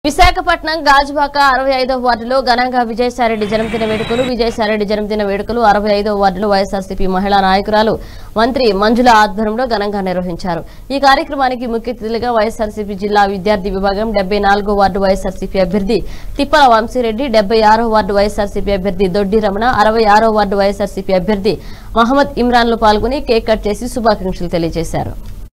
విశాఖపట్నం గాజువాక అరవై ఐదవ వార్డులో ఘనంగా విజయసాయిరెడ్డి జన్మదిన వేడుకలు విజయసాయిరెడ్డి జన్మదిన వేడుకలు అరవై ఐదవ వార్డులో వైఎస్ఆర్సీపీ మహిళా నాయకురాలు మంత్రి మంజుల ఆధ్వర్యంలో ఘనంగా నిర్వహించారు ఈ కార్యక్రమానికి ముఖ్య అతిథులుగా వైఎస్ఆర్సీపీ జిల్లా విద్యార్థి విభాగం డెబ్బై నాలుగో వార్డు వైఎస్ఆర్సీపీ అభ్యర్థి తిప్పల వంశీరెడ్డి డెబ్బై ఆరో వార్డు వైఎస్ఆర్సీపీ అభ్యర్థి దొడ్డి రమణ అరవై ఆరో వార్డు వైఎస్ఆర్సీపీ అభ్యర్థి మహమ్మద్ ఇమ్రాన్లు పాల్గొని కేక్ కట్ చేసి శుభాకాంక్షలు తెలియజేశారు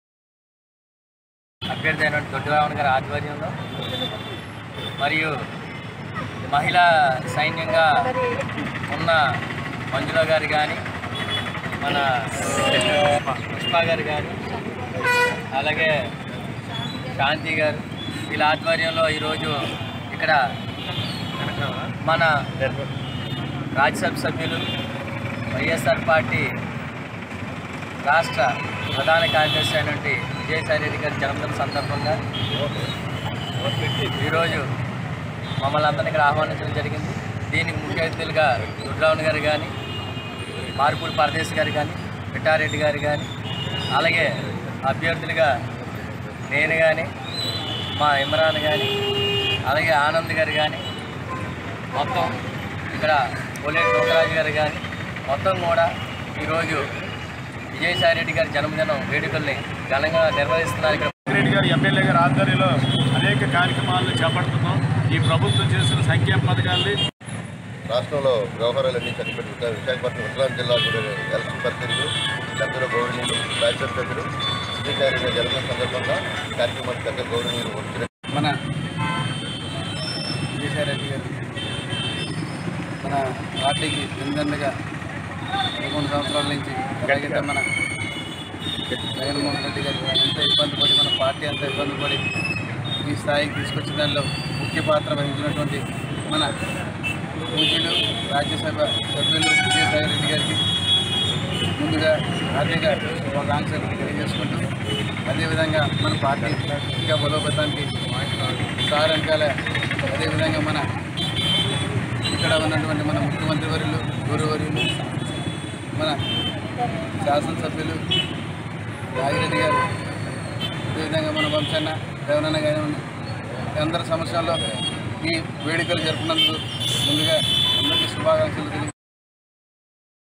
అభ్యర్థి అయిన దొడ్డిరావణ్ గారి ఆధ్వర్యంలో మరియు మహిళా సైన్యంగా ఉన్న మంజుల గారు కానీ మన పుష్ప గారు కానీ అలాగే శాంతి గారు వీళ్ళ ఆధ్వర్యంలో ఈరోజు ఇక్కడ మన రాజ్యసభ సభ్యులు వైఎస్ఆర్ పార్టీ రాష్ట్ర ప్రధాన కార్యదర్శి అయినటువంటి విజయసాయి రెడ్డి గారి జన్మదిన సందర్భంగా ఈరోజు మమ్మల్ని అందరినీ ఇక్కడ ఆహ్వానించడం జరిగింది దీనికి ముఖ్య అతిథులుగా దుడ్రావణ్ గారు కానీ మార్పూడి పరదేశ్ గారు కానీ పిట్టారెడ్డి గారు కానీ అలాగే అభ్యర్థులుగా నేను కానీ మా ఇమ్రాన్ కానీ అలాగే ఆనంద్ గారు కానీ మొత్తం ఇక్కడ పోలేటి లోకరాజు గారు కానీ మొత్తం కూడా ఈరోజు విజయసాయి రెడ్డి గారి జన్మదినం వేడుకల్ని ఘనంగా నిర్వహిస్తున్నారు ఇక్కడ రెడ్డి గారి ఎమ్మెల్యే గారి ఆధ్వర్యంలో అనేక కార్యక్రమాలను చేపడుతున్నాం ఈ ప్రభుత్వం చేసిన సంక్షేమ పథకాల్ని రాష్ట్రంలో వ్యవహారాలన్నీ చనిపెట్టుకుంటారు విశాఖపట్నం ఉత్తరాంధ్ర జిల్లా కూడా ఎలక్షన్ పరిస్థితులు పెద్దల గౌరవనీయులు రాజ్యసభ సభ్యులు శ్రీకారి జన్మదిన సందర్భంగా కార్యక్రమానికి పెద్ద గౌరవనీయులు వచ్చిన మన విజయసాయిరెడ్డి గారు మన పార్టీకి వెన్నుదన్నుగా పదకొండు సంవత్సరాల నుంచి అలాగే మన జగన్మోహన్ రెడ్డి గారు ఎంత ఇబ్బంది పడి మన పార్టీ అంత ఇబ్బంది పడి ఈ స్థాయికి తీసుకొచ్చిన దానిలో ముఖ్య పాత్ర వహించినటువంటి మన పూజలు రాజ్యసభ సభ్యులు విజయసాయిరెడ్డి గారికి ముందుగా ఆర్థిక శుభాకాంక్షలు తెలియజేసుకుంటూ అదేవిధంగా మన పార్టీ ఇంకా బలోపేతానికి సార్ వెనకాల అదేవిధంగా మన ఇక్కడ ఉన్నటువంటి మన ముఖ్యమంత్రి వర్యులు గౌరవవర్యులు మన శాసనసభ్యులు రాగిరెడ్డి గారు అదేవిధంగా మన వంశన్న రేవణన్న కానివ్వండి అందరి సమస్యల్లో ఈ వేడుకలు జరుపుకున్నందుకు ముందుగా అందరికీ శుభాకాంక్షలు తెలియ